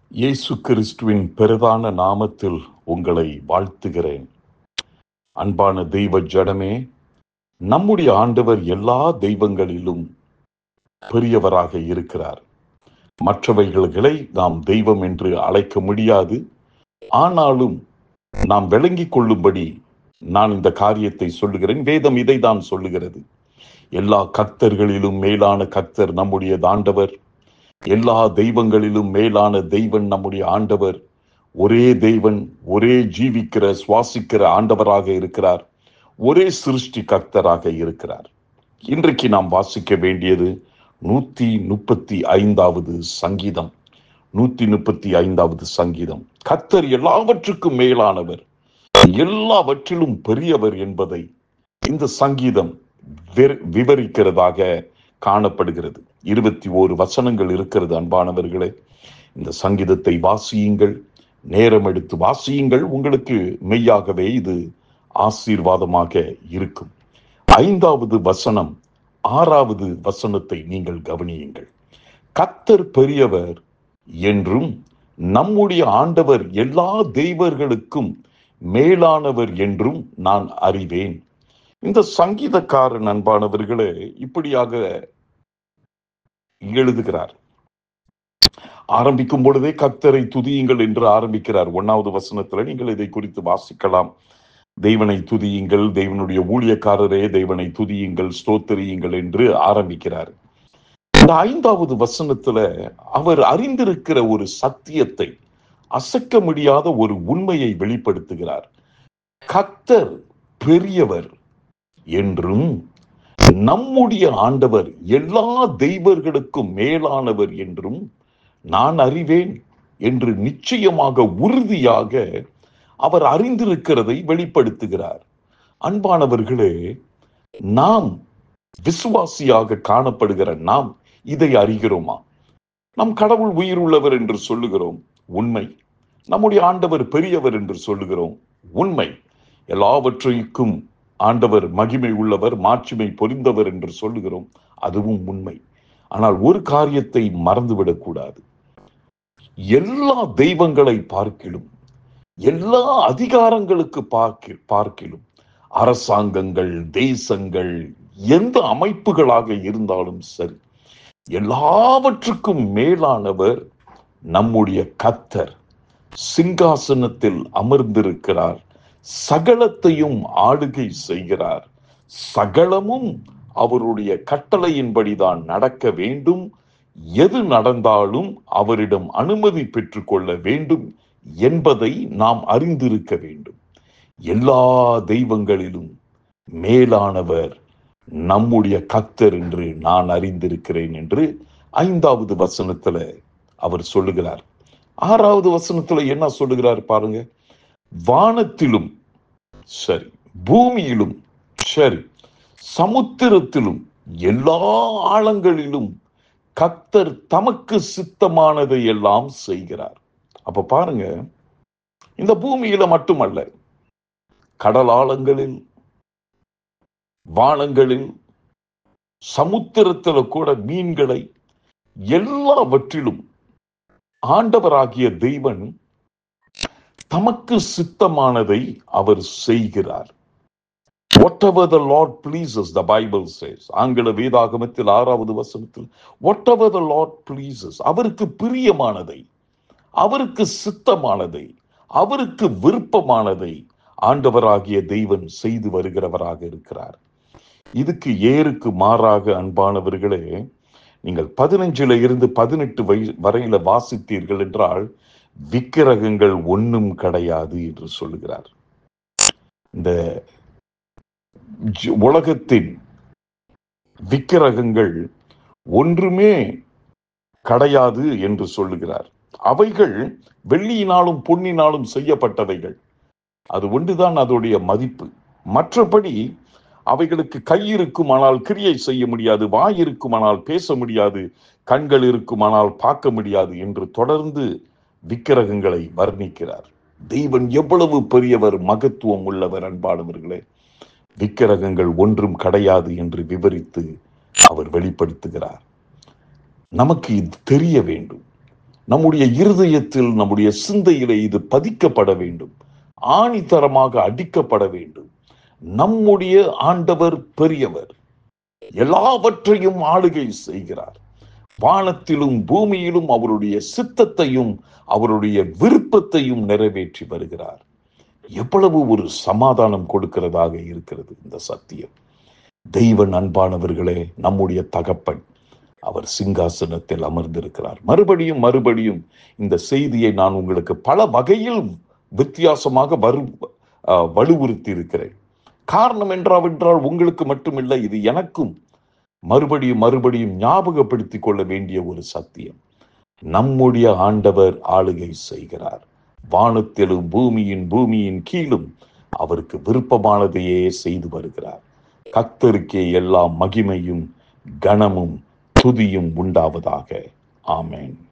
இயேசு கிறிஸ்துவின் பெரிதான நாமத்தில் உங்களை வாழ்த்துகிறேன் அன்பான தெய்வ ஜடமே நம்முடைய ஆண்டவர் எல்லா தெய்வங்களிலும் பெரியவராக இருக்கிறார் மற்றவைகளை நாம் தெய்வம் என்று அழைக்க முடியாது ஆனாலும் நாம் விளங்கிக் கொள்ளும்படி நான் இந்த காரியத்தை சொல்லுகிறேன் வேதம் இதை தான் சொல்லுகிறது எல்லா கர்த்தர்களிலும் மேலான கர்த்தர் நம்முடைய ஆண்டவர் எல்லா தெய்வங்களிலும் மேலான தெய்வன் நம்முடைய ஆண்டவர் ஒரே தெய்வன் ஒரே ஜீவிக்கிற சுவாசிக்கிற ஆண்டவராக இருக்கிறார் ஒரே சிருஷ்டி கர்த்தராக இருக்கிறார் இன்றைக்கு நாம் வாசிக்க வேண்டியது நூத்தி முப்பத்தி ஐந்தாவது சங்கீதம் நூத்தி முப்பத்தி ஐந்தாவது சங்கீதம் கர்த்தர் எல்லாவற்றுக்கும் மேலானவர் எல்லாவற்றிலும் பெரியவர் என்பதை இந்த சங்கீதம் விர- விவரிக்கிறதாக காணப்படுகிறது இருபத்தி ஓரு வசனங்கள் இருக்கிறது அன்பானவர்களே இந்த சங்கீதத்தை வாசியுங்கள் நேரம் எடுத்து வாசியுங்கள் உங்களுக்கு மெய்யாகவே இது ஆசீர்வாதமாக இருக்கும் ஐந்தாவது வசனம் ஆறாவது வசனத்தை நீங்கள் கவனியுங்கள் கத்தர் பெரியவர் என்றும் நம்முடைய ஆண்டவர் எல்லா தெய்வர்களுக்கும் மேலானவர் என்றும் நான் அறிவேன் இந்த சங்கீதக்காரன் அன்பானவர்களே இப்படியாக எழுதுகிறார் ஆரம்பிக்கும் பொழுதே கத்தரை துதியுங்கள் என்று ஆரம்பிக்கிறார் ஒன்னாவது வசனத்துல நீங்கள் இதை குறித்து வாசிக்கலாம் தெய்வனை துதியுங்கள் தெய்வனுடைய ஊழியக்காரரே தெய்வனை துதியுங்கள் ஸ்தோத்தரியுங்கள் என்று ஆரம்பிக்கிறார் இந்த ஐந்தாவது வசனத்துல அவர் அறிந்திருக்கிற ஒரு சத்தியத்தை அசைக்க முடியாத ஒரு உண்மையை வெளிப்படுத்துகிறார் கத்தர் பெரியவர் என்றும் நம்முடைய ஆண்டவர் எல்லா தெய்வர்களுக்கும் மேலானவர் என்றும் நான் அறிவேன் என்று நிச்சயமாக உறுதியாக அவர் அறிந்திருக்கிறதை வெளிப்படுத்துகிறார் அன்பானவர்களே நாம் விசுவாசியாக காணப்படுகிற நாம் இதை அறிகிறோமா நம் கடவுள் உயிர் உள்ளவர் என்று சொல்லுகிறோம் உண்மை நம்முடைய ஆண்டவர் பெரியவர் என்று சொல்லுகிறோம் உண்மை எல்லாவற்றைக்கும் ஆண்டவர் மகிமை உள்ளவர் மாட்சிமை பொரிந்தவர் என்று சொல்லுகிறோம் அதுவும் உண்மை ஆனால் ஒரு காரியத்தை மறந்துவிடக் கூடாது எல்லா தெய்வங்களை பார்க்கிலும் எல்லா அதிகாரங்களுக்கு பார்க்க பார்க்கிலும் அரசாங்கங்கள் தேசங்கள் எந்த அமைப்புகளாக இருந்தாலும் சரி எல்லாவற்றுக்கும் மேலானவர் நம்முடைய கத்தர் சிங்காசனத்தில் அமர்ந்திருக்கிறார் சகலத்தையும் ஆளுகை செய்கிறார் சகலமும் அவருடைய கட்டளையின்படிதான் நடக்க வேண்டும் எது நடந்தாலும் அவரிடம் அனுமதி பெற்றுக்கொள்ள வேண்டும் என்பதை நாம் அறிந்திருக்க வேண்டும் எல்லா தெய்வங்களிலும் மேலானவர் நம்முடைய கத்தர் என்று நான் அறிந்திருக்கிறேன் என்று ஐந்தாவது வசனத்துல அவர் சொல்லுகிறார் ஆறாவது வசனத்துல என்ன சொல்லுகிறார் பாருங்க வானத்திலும் சரி பூமியிலும் சரி சமுத்திரத்திலும் எல்லா ஆழங்களிலும் கத்தர் தமக்கு சித்தமானதை எல்லாம் செய்கிறார் அப்ப பாருங்க இந்த பூமியில மட்டுமல்ல கடல் ஆழங்களில் வானங்களில் சமுத்திரத்துல கூட மீன்களை எல்லாவற்றிலும் ஆண்டவராகிய தெய்வன் தமக்கு சித்தமானதை அவர் செய்கிறார் whatever the lord pleases the bible says ஆங்கில வேதாகமத்தில் ஆறாவது வசனத்தில் whatever the lord pleases அவருக்கு பிரியமானதை அவருக்கு சித்தமானதை அவருக்கு விருப்பமானதை ஆண்டவராகிய தெய்வன் செய்து வருகிறவராக இருக்கிறார் இதுக்கு ஏருக்கு மாறாக அன்பானவர்களே நீங்கள் பதினஞ்சுல இருந்து பதினெட்டு வய வரையில வாசித்தீர்கள் என்றால் விக்கிரகங்கள் ஒன்றும் கிடையாது என்று சொல்லுகிறார் இந்த ஜ- உலகத்தின் விக்கிரகங்கள் ஒன்றுமே கிடையாது என்று சொல்லுகிறார் அவைகள் வெள்ளியினாலும் பொன்னினாலும் செய்யப்பட்டவைகள் அது ஒன்றுதான் அதோடைய மதிப்பு மற்றபடி அவைகளுக்கு கை இருக்குமானால் கிரியை செய்ய முடியாது வாய் இருக்குமானால் பேச முடியாது கண்கள் இருக்குமானால் பார்க்க முடியாது என்று தொடர்ந்து விக்கிரகங்களை வர்ணிக்கிறார் தெய்வன் எவ்வளவு பெரியவர் மகத்துவம் உள்ளவர் அன்பானவர்களே விக்கிரகங்கள் ஒன்றும் கிடையாது என்று விவரித்து அவர் வெளிப்படுத்துகிறார் நமக்கு இது தெரிய வேண்டும் நம்முடைய இருதயத்தில் நம்முடைய சிந்தையிலே இது பதிக்கப்பட வேண்டும் ஆணித்தரமாக அடிக்கப்பட வேண்டும் நம்முடைய ஆண்டவர் பெரியவர் எல்லாவற்றையும் ஆளுகை செய்கிறார் வானத்திலும் பூமியிலும் அவருடைய சித்தத்தையும் அவருடைய விருப்பத்தையும் நிறைவேற்றி வருகிறார் எவ்வளவு ஒரு சமாதானம் கொடுக்கிறதாக இருக்கிறது இந்த சத்தியம் தெய்வ அன்பானவர்களே நம்முடைய தகப்பன் அவர் சிங்காசனத்தில் அமர்ந்திருக்கிறார் மறுபடியும் மறுபடியும் இந்த செய்தியை நான் உங்களுக்கு பல வகையில் வித்தியாசமாக வரு அஹ், வலுவுறுத்தி இருக்கிறேன் காரணம் என்றாவென்றால் உங்களுக்கு மட்டுமில்லை இது எனக்கும் மறுபடியும் மறுபடியும் ஞாபகப்படுத்திக் கொள்ள வேண்டிய ஒரு சத்தியம் நம்முடைய ஆண்டவர் ஆளுகை செய்கிறார் வானத்திலும் பூமியின் பூமியின் கீழும் அவருக்கு விருப்பமானதையே செய்து வருகிறார் கத்தருக்கே எல்லா மகிமையும் கனமும் துதியும் உண்டாவதாக ஆமென்